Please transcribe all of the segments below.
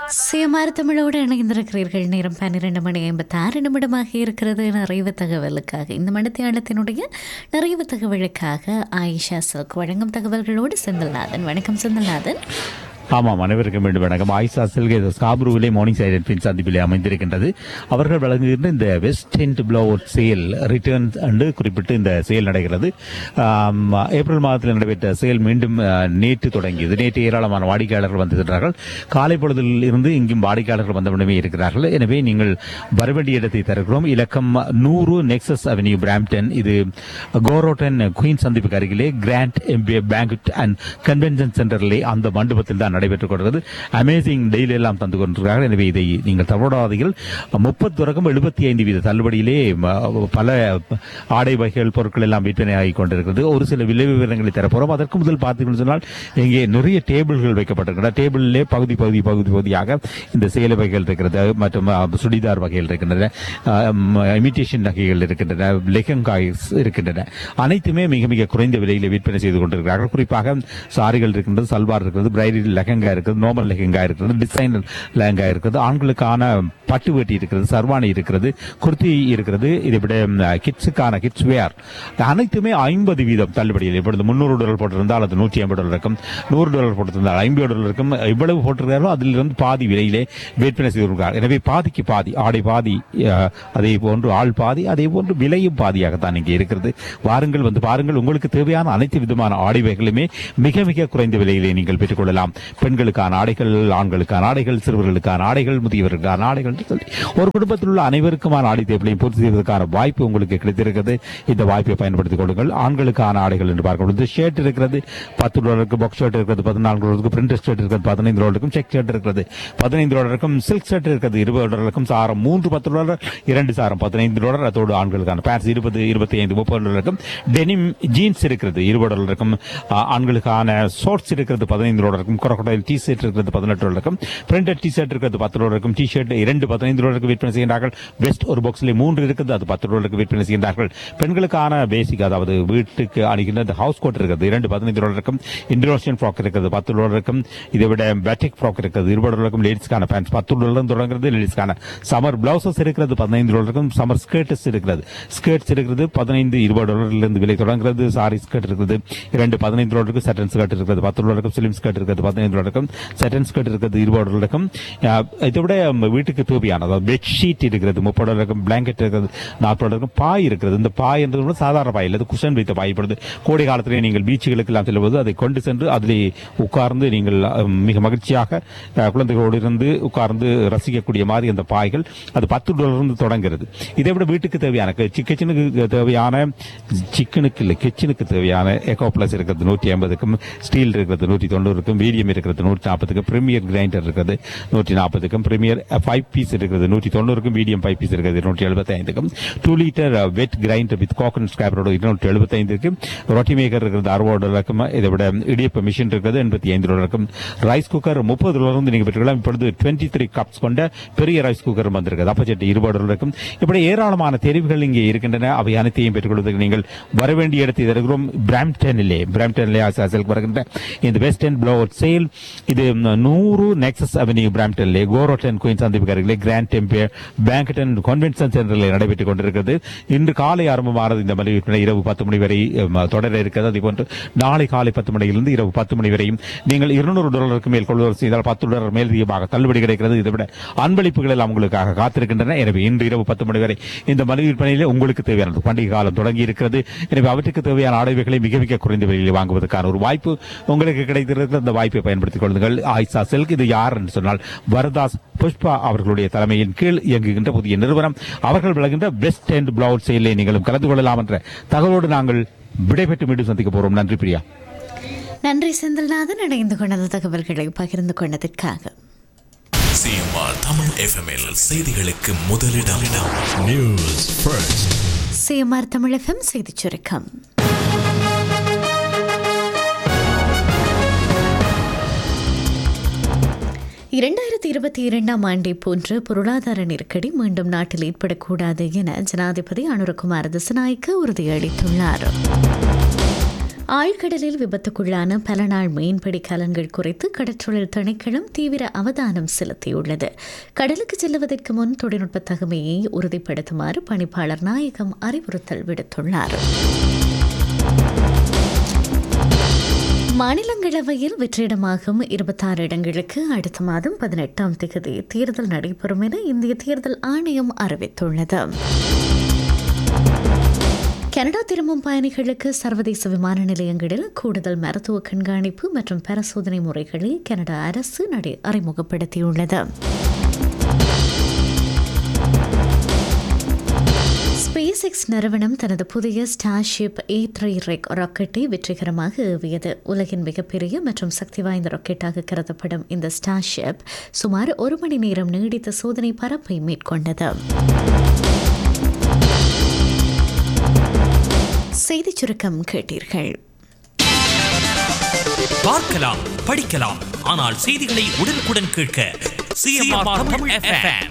சுயமாறு தமிழோடு இணைந்திருக்கிறீர்கள் நேரம் பன்னிரெண்டு மணி ஐம்பத்தாறு நிமிடமாக இருக்கிறது நிறைவு தகவலுக்காக இந்த மணித்தியாளத்தினுடைய நிறைவு தகவலுக்காக ஆயிஷா சில்க் வழங்கும் தகவல்களோடு செந்தில்நாதன் வணக்கம் செந்தில்நாதன் ஆமாம் அனைவருக்கும் மீண்டும் வணக்கம் ஆயிஷா செல்கே ஸ்காப்ரூவிலே மார்னிங் சைலண்ட் பின் சந்திப்பிலே அமைந்திருக்கின்றது அவர்கள் வழங்குகின்ற இந்த West End blowout sale return என்று குறிப்பிட்டு இந்த சேல் நடக்கிறது ஆம், ஏப்ரல் மாதத்தில் நடைபெற்ற சேல் மீண்டும் ஆ, நேற்று தொடங்கியது நேற்று ஏராளமான வாடிக்கையாளர்கள் வந்திருக்கிறார்கள் காலை பொழுதில் இருந்து இங்கும் வாடிக்கையாளர்கள் வந்தவுடனே இருக்கிறார்கள் எனவே நீங்கள் வரவேண்டிய இடத்தை தருகிறோம் இலக்கம் நூறு நெக்ஸஸ் அவென்யூ பிராம்டன் இது கோரோட்டன் குயின் சந்திப்புக்கு அருகிலே Grand Empire banquet and convention சென்டரிலே அந்த மண்டபத்தில் தான் நடைபெற்றுக் கொள்கிறது அமேசிங் டெய்லி எல்லாம் தந்து கொண்டிருக்கிறார்கள் எனவே இதை நீங்கள் தவறாதீர்கள் முப்பது தொடக்கம் எழுபத்தி ஐந்து வீத தள்ளுபடியிலே ம, பல ஆடை வகைகள் பொருட்கள் எல்லாம் விற்பனை ஆகிக் கொண்டிருக்கிறது ஒரு சில விலை விவரங்களை தரப்போறோம் அதற்கு முதல் பார்த்தீங்கன்னு சொன்னால் இங்கே நிறைய டேபிள்கள் வைக்கப்பட்டிருக்கின்றன டேபிளிலே பகுதி பகுதி பகுதி பகுதியாக இந்த சேலை வகைகள் இருக்கிறது மற்றும் அ, சுடிதார் வகைகள் இருக்கின்றன இமிட்டேஷன் நகைகள் இருக்கின்றன லெஹங்காய்ஸ் இருக்கின்றன அனைத்துமே மிக மிக குறைந்த விலையில் விற்பனை செய்து கொண்டிருக்கிறார்கள் குறிப்பாக சாரிகள் இருக்கின்றது சல்வார் இருக்கிறது பிரைடல் லெஹங்கா இருக்கிறது நார்மல் லெஹங்கா இருக்கிறது டிசைனர் லெஹங்கா இருக்கிறது ஆண்களுக்கான பட்டு வேட்டி இருக்கிறது சர்வாணி இருக்கிறது குர்த்தி இருக்கிறது இதை விட கிட்ஸுக்கான கிட்ஸ் வேர் அனைத்துமே ஐம்பது வீதம் தள்ளுபடியில் இப்பொழுது முன்னூறு டாலர் போட்டிருந்தால் அது நூற்றி ஐம்பது டாலர் இருக்கும் நூறு டாலர் போட்டிருந்தால் ஐம்பது டாலர் இருக்கும் இவ்வளவு போட்டிருக்காரோ அதிலிருந்து பாதி விலையிலே விற்பனை செய்திருக்கிறார் எனவே பாதிக்கு பாதி ஆடை பாதி அஹ், அதே போன்று ஆள் பாதி அதே போன்று விலையும் பாதியாகத்தான் இங்கே இருக்கிறது வாருங்கள் வந்து பாருங்கள் உங்களுக்கு தேவையான அனைத்து விதமான ஆடை வகைகளுமே மிக மிக குறைந்த விலையிலே நீங்கள் பெற்றுக்கொள்ளலாம் பெண்களுக்கான ஆடைகள் ஆண்களுக்கான ஆடைகள் சிறுவர்களுக்கான ஆடைகள் முதியவர்களுக்கான ஆடைகள் என்று சொல்லி ஒரு குடும்பத்தில் உள்ள அனைவருக்குமான ஆடை தேவைகளையும் பூர்த்தி செய்வதற்கான வாய்ப்பு உங்களுக்கு கிடைத்திருக்கிறது இந்த வாய்ப்பை பயன்படுத்திக் கொள்ளுங்கள் ஆண்களுக்கான ஆடைகள் என்று பார்க்கும் பொழுது ஷர்ட் இருக்கிறது பத்து டாலருக்கு பாக்ஸ் ஷர்ட் இருக்கிறது பதினான்கு டாலருக்கு பிரிண்டர் ஷர்ட் இருக்கிறது பதினைந்து டாலருக்கும் செக் ஷர்ட் இருக்கிறது பதினைந்து டாலருக்கும் சில்க் ஷர்ட் இருக்கிறது இருபது டாலருக்கும் சாரம் மூன்று பத்து டாலர் இரண்டு சாரம் பதினைந்து டாலர் அதோடு ஆண்களுக்கான பேண்ட்ஸ் இருபது இருபத்தி ஐந்து முப்பது டாலருக்கும் டெனிம் ஜீன்ஸ் இருக்கிறது இருபது டாலருக்கும் ஆ, ஆண்களுக்கான ஷார்ட்ஸ் இருக்கிறது பதினைந்து டாலருக்கும் crocodile டி ஷர்ட் இருக்கிறது பதினெட்டு டாலருக்கும் பிரிண்டட் டி ஷர்ட் இருக்கிறது பத்து டாலருக்கும் டி ஷர்ட் இரண்டு பதினைந்து டாலருக்கு விற்பனை செய்கின்றார்கள் வெஸ்ட் ஒரு பாக்ஸில் மூன்று இருக்குது அது பத்து டாலருக்கு விற்பனை செய்கின்றார்கள் பெண்களுக்கான பேசிக் அதாவது வீட்டுக்கு அணுகின்ற இந்த ஹவுஸ் கோட் இருக்கிறது இரண்டு பதினைந்து டாலருக்கும் இந்தோனேஷியன் ஃப்ராக் இருக்கிறது பத்து டாலருக்கும் இதை விட பேட்டிக் ஃப்ராக் இருக்கிறது இருபது டாலருக்கும் லேடிஸ்க்கான பேண்ட்ஸ் பத்து டாலரும் தொடங்குறது லேடிஸ்க்கான சமர் பிளவுசஸ் இருக்கிறது பதினைந்து டாலருக்கும் சமர் ஸ்கர்ட்ஸ் இருக்கிறது ஸ்கர்ட்ஸ் இருக்கிறது பதினைந்து இருபது டாலரிலிருந்து விலை தொடங்குறது சாரி ஸ்கர்ட் இருக்கிறது இரண்டு பதினைந்து டாலருக்கு சட்டன் ஸ்கர்ட் இருக்கிறது பத்து டாலருக்கும் ஸ்லிம் ஸ்கர்ட் இருக்கிறது பதினைந்து டாலருக்கும் சட்டன் ஸ்கர்ட் இருக்கிறது இருபது டாலருக்கும் அஹ், இதை விட நம்ம வீட்டுக்கு தேவையான அதாவது பெட்ஷீட் இருக்கிறது முப்பது டாலருக்கும் பிளாங்கெட் இருக்கிறது நாற்பது டாலருக்கும் பாய் இருக்கிறது இந்த பாய் என்றது கூட சாதாரண பாய் இல்லை அது குஷன் வைத்த பாய் இப்பொழுது கோடை காலத்திலே நீங்கள் பீச்சுகளுக்கு எல்லாம் செல்லும்போது அதை கொண்டு சென்று அதிலே உட்கார்ந்து நீங்கள் அஹ், மிக மகிழ்ச்சியாக அஹ், குழந்தைகளோடு இருந்து உட்கார்ந்து ரசிக்கக்கூடிய மாதிரி அந்த பாய்கள் அது பத்து டாலர்ந்து தொடங்குகிறது இதை விட வீட்டுக்கு தேவையான கிச்சனுக்கு தேவையான சிக்கனுக்கு இல்லை கிச்சனுக்கு தேவையான எக்கோ பிளஸ் இருக்கிறது நூற்றி ஐம்பதுக்கும் ஸ்டீல் இருக்கிறது நூற்றி தொண்ணூறுக்கும் மீடியம் இருக்கிறது நூற்றி நாற்பதுக்கும் பிரீமியர் கிரைண்டர் இருக்கிறது நூற்றி நாற்பதுக்கும் பிரீமியர் ஃபைவ் பீஸ் இருக்கிறது நூற்றி தொண்ணூறுக்கும் மீடியம் ஃபைவ் பீஸ் இருக்கிறது நூற்றி எழுபத்தி ஐந்துக்கும் two litre wet grinder with coconut ஸ்கிராப்பரோட இருநூற்றி எழுபத்தி ஐந்துக்கு ரொட்டி மேக்கர் இருக்கிறது அறுபது டாலருக்கும் இதை விட இடியப்ப மிஷின் இருக்கிறது எண்பத்தி ஐந்து டாலருக்கும் ரைஸ் குக்கர் முப்பது டாலர் வந்து நீங்கள் பெற்றுக்கலாம் இப்பொழுது டுவெண்ட்டி த்ரீ கப்ஸ் கொண்ட பெரிய ரைஸ் குக்கர் வந்திருக்கிறது அப்பச்சட்டி இருபது டாலருக்கும் இப்படி ஏராளமான தெரிவுகள் இங்கே இருக்கின்றன அவை அனைத்தையும் பெற்றுக்கொள்வதற்கு நீங்கள் வர வேண்டிய இடத்தை தருகிறோம் பிராம்டனிலே பிராம்டனிலே ஆசாசலுக்கு வருகின்ற இந்த வெஸ்ட் அண்ட் ப்ளோவர் சேல் இது நூறு நெக்ஸஸ் அவென்யூ பிராம்டனிலே கோரோட்டன் குயின் சந்திப்பு அருகிலே கிராண்ட் டெம்பியர் பேங்கட்டன் கன்வென்ஷன் சென்டரில் நடைபெற்றுக் கொண்டிருக்கிறது இன்று காலை ஆரம்பமானது இந்த மளிகை விற்பனை இரவு பத்து மணி வரை அம், தொடர இருக்கிறது அதே போன்று நாளை காலை பத்து மணியிலிருந்து இரவு பத்து மணி வரையும் நீங்கள் இருநூறு டாலருக்கு மேல் கொள்வதற்கு செய்தால் பத்து டாலர் மேலதிகமாக தள்ளுபடி கிடைக்கிறது இதை விட அன்பளிப்புகள் எல்லாம் உங்களுக்காக காத்திருக்கின்றன எனவே இன்று இரவு பத்து மணி வரை இந்த மளிகை விற்பனையிலே உங்களுக்கு தேவையானது பண்டிகை காலம் தொடங்கி இருக்கிறது எனவே அவற்றுக்கு தேவையான ஆடைகளை மிக மிக குறைந்த விலையில் வாங்குவதற்கான ஒரு வாய்ப்பு உங்களுக்கு கிடைத்திருக்கிற அந்த வாய்ப்பை பயன்படுத்திக் கொள்ளுங்கள் ஆயிஷா செல்க் இது யார் என்று சொன்னால் வரதாஸ் புஷ்பா அவர்களுடைய தலைமையின் கீழ் இயங்குகின்ற புதிய நிறுவனம் அவர்கள் விளங்குகின்ற பெஸ்ட் அண்ட் பிளவுட் செயலை நீங்களும் கலந்து கொள்ளலாம் என்ற தகவலோடு நாங்கள் விடைபெற்று மீண்டும் சந்திக்க போறோம் நன்றி பிரியா நன்றி செந்தில்நாதன் இணைந்து கொண்ட தகவல்களை பகிர்ந்து கொண்டதற்காக சிஎம்ஆர் தமிழ் எஃப்எம்எல் செய்திகளுக்கு முதலிடம் நியூஸ் ஃபர்ஸ்ட் சிஎம்ஆர் தமிழகம் செய்திச் சுருக்கம் இரண்டாயிரத்தி இருபத்தி இரண்டாம் ஆண்டை போன்று பொருளாதார நெருக்கடி மீண்டும் நாட்டில் ஏற்படக்கூடாது என ஜனாதிபதி அனுரகுமார் திசநாயக்க உறுதியளித்துள்ளார் ஆழ்கடலில் விபத்துக்குள்ளான பல நாள் மீன்பிடி கலன்கள் குறித்து கடற்றொழில் திணைக்களம் தீவிர அவதானம் செலுத்தியுள்ளது கடலுக்கு செல்லுவதற்கு முன் தொழில்நுட்ப தகமையை உறுதிப்படுத்துமாறு பணிப்பாளர் நாயகம் அறிவுறுத்தல் விடுத்துள்ளார் மாநிலங்களவையில் வெற்றிடமாகும் இருபத்தாறு இடங்களுக்கு அடுத்த மாதம் பதினெட்டாம் தேதி தேர்தல் நடைபெறும் என இந்திய தேர்தல் ஆணையம் அறிவித்துள்ளது கனடா திரும்பும் பயணிகளுக்கு சர்வதேச விமான நிலையங்களில் கூடுதல் மருத்துவ கண்காணிப்பு மற்றும் பரிசோதனை முறைகளை கனடா அரசு நடை அறிமுகப்படுத்தியுள்ளது ஸ்பேஸ் எக்ஸ் நிறுவனம் தனது புதிய ஸ்டார்ஷிப் ஏ த்ரீ ரெக் ராக்கெட்டை வெற்றிகரமாக ஏவியது உலகின் மிகப்பெரிய மற்றும் சக்தி வாய்ந்த ராக்கெட்டாக கருதப்படும் இந்த ஸ்டார்ஷிப் சுமார் ஒரு மணி நேரம் நீடித்த சோதனை பரப்பை மேற்கொண்டது செய்திச் சுருக்கம் கேட்டீர்கள் பார்க்கலாம் படிக்கலாம் ஆனால் செய்திகளை உடனுக்குடன் கேட்க சிஎம்ஆர் தமிழ் எஃப்எம்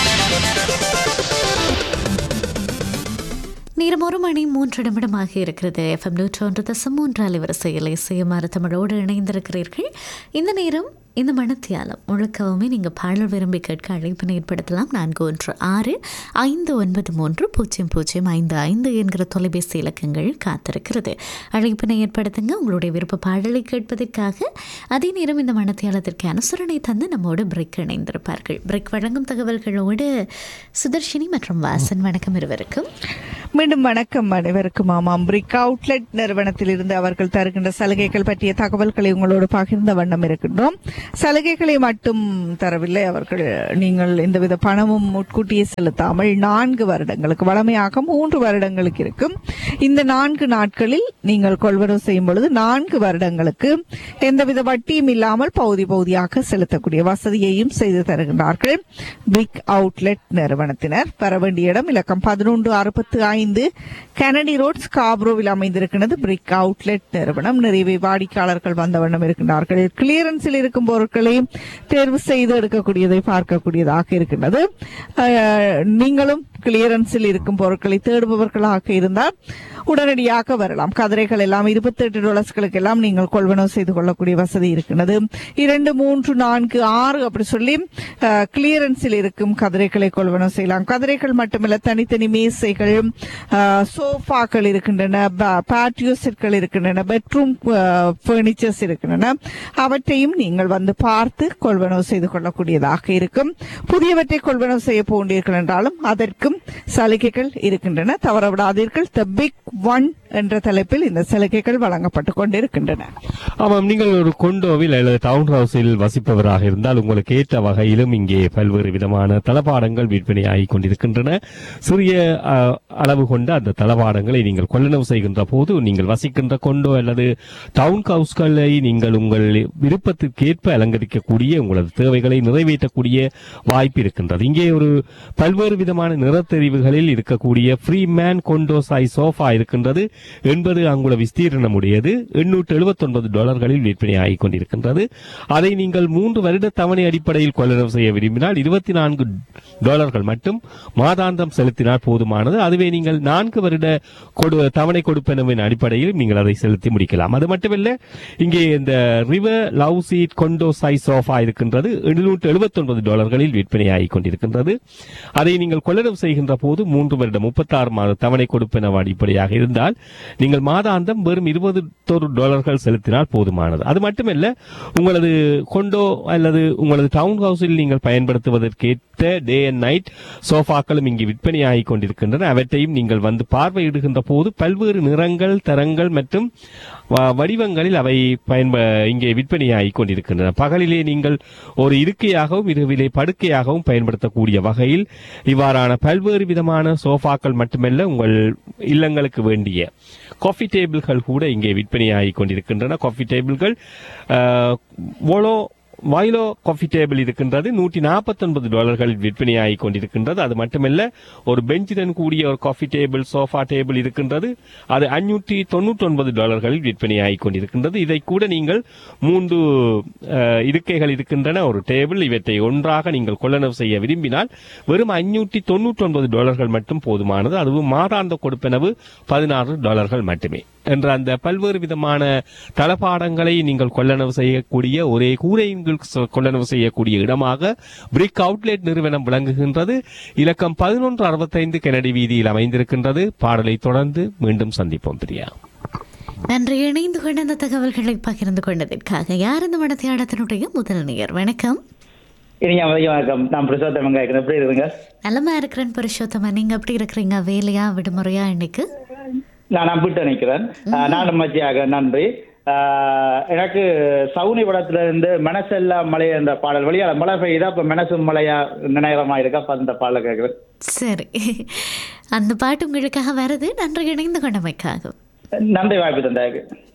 நேரம் ஒரு மணி மூன்று நிமிடமாக இருக்கிறது எஃப்எம் நூற்றி ஒன்று தசம் மூன்று அலைவரிசையில் இசையுமாறு தமிழோடு இணைந்திருக்கிறீர்கள் இந்த நேரம் இந்த மனத்தியாலம் முழுக்கவுமே நீங்கள் பாடல் விரும்பி கேட்க அழைப்பினை ஏற்படுத்தலாம் நான்கு ஒன்று ஆறு ஐந்து ஒன்பது மூன்று பூஜ்ஜியம் பூஜ்ஜியம் ஐந்து ஐந்து என்கிற தொலைபேசி இலக்கங்கள் காத்திருக்கிறது அழைப்பினை ஏற்படுத்துங்க உங்களுடைய விருப்ப பாடலை கேட்பதற்காக அதே நேரம் இந்த மனத்தியாலத்திற்கு அனுசரணை தந்து நம்மோடு பிரேக் இணைந்திருப்பார்கள் பிரேக் வழங்கும் தகவல்களோடு சுதர்ஷினி மற்றும் வாசன் வணக்கம் இருவருக்கும் மீண்டும் வணக்கம் அனைவருக்கும் ஆமாம் பிரிக் அவுட்லெட் நிறுவனத்திலிருந்து அவர்கள் தருகின்ற சலுகைகள் பற்றிய தகவல்களை உங்களோடு பகிர்ந்த வண்ணம் இருக்கின்றோம் சலுகைகளை மட்டும் தரவில்லை அவர்கள் நீங்கள் எந்தவித பணமும் முட்கூட்டியே செலுத்தாமல் நான்கு வருடங்களுக்கு வளமையாக மூன்று வருடங்களுக்கு இருக்கும் இந்த நான்கு நாட்களில் நீங்கள் கொள்வனவு செய்யும் பொழுது நான்கு வருடங்களுக்கு எந்தவித வட்டியும் இல்லாமல் பகுதி பகுதியாக செலுத்தக்கூடிய வசதியையும் செய்து தருகின்றார்கள் பிக் அவுட்லெட் நிறுவனத்தினர் பெற வேண்டிய இடம் இலக்கம் பதினொன்று அறுபத்து ஐந்து கெனடி ரோட் ஸ்காப்ரோவில் அமைந்திருக்கிறது பிரிக் அவுட்லெட் நிறுவனம் நிறைய வாடிக்கையாளர்கள் வந்த வண்ணம் இருக்கின்றார்கள் கிளியரன்ஸில் இருக்கும் பொருட்களை தேர்வு செய்து எடுக்கக்கூடியதை பார்க்கக்கூடியதாக இருக்கின்றது அஹ், நீங்களும் கிளியரன்ஸில் இருக்கும் பொருட்களை தேடுபவர்களாக இருந்தால் உடனடியாக வரலாம் கதிரைகள் எல்லாம் இருபத்தி எட்டு டாலர்ஸ்களுக்கு எல்லாம் நீங்கள் கொள்வனவு செய்து கொள்ளக்கூடிய வசதி இருக்கின்றது இரண்டு மூன்று நான்கு ஆறு அப்படி சொல்லி கிளியரன்ஸில் இருக்கும் கதிரைகளை கொள்வனவு செய்யலாம் கதிரைகள் மட்டுமல்ல தனித்தனி மேசைகள் அஹ், சோஃபாக்கள் இருக்கின்றன பேட்டியோ செட்கள் இருக்கின்றன பெட்ரூம் பர்னிச்சர்ஸ் இருக்கின்றன அவற்றையும் நீங்கள் வந்து பார்த்து கொள்வனவு செய்து கொள்ளக்கூடியதாக இருக்கும் புதியவற்றை கொள்வனவு செய்ய போன்றீர்கள் என்றாலும் அதற்கும் சலுகைகள் இருக்கின்றன தவறவிடாதீர்கள் த பிக் ஒன் என்ற தலைப்பில் இந்த சலுகைகள் வழங்கப்பட்டுக் கொண்டிருக்கின்றன ஆமாம் நீங்கள் ஒரு கொண்டோவில் அல்லது டவுன் ஹவுஸில் வசிப்பவராக இருந்தால் உங்களுக்கு ஏற்ற வகையிலும் இங்கே பல்வேறு விதமான தளபாடங்கள் விற்பனையாகி கொண்டிருக்கின்றன சிறிய அஹ், அளவு கொண்ட அந்த தளபாடங்களை நீங்கள் கொள்ளளவு செய்கின்ற போது நீங்கள் வசிக்கின்ற கொண்டோ அல்லது டவுன் ஹவுஸ்களை நீங்கள் உங்கள் விருப்பத்திற்கேற்ப அலங்கரிக்கக்கூடிய உங்களது தேவைகளை நிறைவேற்றக்கூடிய வாய்ப்பு இருக்கின்றது இங்கே ஒரு பல்வேறு விதமான நிறத்தெரிவுகளில் இருக்கக்கூடிய ஃப்ரீ மேன் கொண்டோ சாய் சோஃபா இருக்கின்றது எண்பது அங்குல விஸ்தீரணம் உடையது எண்ணூற்று எழுபத்தி ஒன்பது டாலர்களில் விற்பனையாகி கொண்டிருக்கின்றது அதை நீங்கள் மூன்று வருட தவணை அடிப்படையில் கொள்ளளவு செய்ய விரும்பினால் இருபத்தி நான்கு டாலர்கள் மட்டும் மாதாந்தம் செலுத்தினால் போதுமானது அதுவே நீங்கள் நான்கு வருட கொடு தவணை கொடுப்பனவின் அடிப்படையில் நீங்கள் அதை செலுத்தி முடிக்கலாம் அது மட்டுமல்ல இங்கே இந்த ரிவர் லவ் சீட் கொண்டோ சை சோஃபா இருக்கின்றது எழுநூற்று எழுபத்தி ஒன்பது டாலர்களில் விற்பனையாகி கொண்டிருக்கின்றது அதை நீங்கள் கொள்ளளவு செய்கின்ற போது மூன்று வருட முப்பத்தாறு மாத தவணை கொடுப்பனவு அடிப்படையாக இருந்தால் நீங்கள் மாதாந்தம் வெறும் இருபது டாலர்கள் செலுத்தினால் போதுமானது அது மட்டுமல்ல உங்களது கொண்டோ அல்லது உங்களது டவுன் ஹவுஸில் நீங்கள் பயன்படுத்துவதற்கேற்ற டே அண்ட் நைட் சோஃபாக்களும் இங்கு விற்பனையாகிக் கொண்டிருக்கின்றன அவற்றையும் நீங்கள் வந்து பார்வையிடுகின்ற போது பல்வேறு நிறங்கள் தரங்கள் மற்றும் வ- வடிவங்களில் அவை பயன்ப இங்கே விற்பனையாகிக் கொண்டிருக்கின்றன பகலிலே நீங்கள் ஒரு இருக்கையாகவும் இரவிலே படுக்கையாகவும் பயன்படுத்தக்கூடிய வகையில் இவ்வாறான பல்வேறு விதமான சோஃபாக்கள் மட்டுமல்ல உங்கள் இல்லங்களுக்கு வேண்டிய காஃபி டேபிள்கள் கூட இங்கே விற்பனையாகிக் கொண்டிருக்கின்றன காஃபி டேபிள்கள் ஓலோ வைலோ காஃபி டேபிள் இருக்கின்றது நூற்றி நாற்பத்தொன்பது டாலர்கள் விற்பனையாகி கொண்டிருக்கின்றது அது மட்டுமல்ல ஒரு பெஞ்சுடன் கூடிய ஒரு காஃபி டேபிள் சோஃபா டேபிள் இருக்கின்றது அது அஞ்சூற்றி தொண்ணூற்றி ஒன்பது டாலர்களில் விற்பனையாகி கொண்டிருக்கின்றது இதை கூட நீங்கள் மூன்று அஹ், இருக்கைகள் இருக்கின்றன ஒரு டேபிள் இவற்றை ஒன்றாக நீங்கள் கொள்ளளவு செய்ய விரும்பினால் வெறும் அஞ்சூற்றி தொண்ணூற்றி ஒன்பது டாலர்கள் மட்டும் போதுமானது அதுவும் மாதாந்த கொடுப்பனவு பதினாறு டாலர்கள் மட்டுமே என்ற அந்த பல்வேறு விதமான தளபாடங்களை நீங்கள் கொள்ளளவு செய்யக்கூடிய ஒரே கூரையின் கீழ் சொ- கொள்ளளவு செய்யக்கூடிய இடமாக பிரிக் அவுட்லெட் நிறுவனம் விளங்குகின்றது இலக்கம் பதினொன்று அறுபத்தைந்து கெனடி வீதியில் அமைந்திருக்கின்றது பாடலை தொடர்ந்து மீண்டும் சந்திப்போம் பிரியா நன்றி இணைந்து கொண்ட அந்த தகவல்களை பகிர்ந்து கொண்டதற்காக யார் இந்த மடத்தியாடத்தினுடைய முதல் நேயர் வணக்கம் இனியா மதியம் வணக்கம் நான் பிரசோத்தம் கேட்கிறேன் எப்படி இருக்குங்க நலமா இருக்கிறேன் புருஷோத்தமன் நீங்க எப்படி இருக்கிறீங்க வேலையா விடுமுறையா இன்னைக்கு நான் நம்பிட்டு நினைக்கிறேன் நானும் மத்தியாக நன்றி ஆஹ், எனக்கு சவுனி படத்துல இருந்து மனசெல்லாம் மலை என்ற பாடல் வழியா மழை பெய்யுதா அப்ப மனசு மலையா நினைக்கிறமா இருக்கா அப்ப அந்த பாடலை கேட்கிறேன் சரி அந்த பாட்டு உங்களுக்காக வருது நன்றி இணைந்து கொண்டமைக்காகும் நன்றி வாய்ப்பு தந்தாக்கு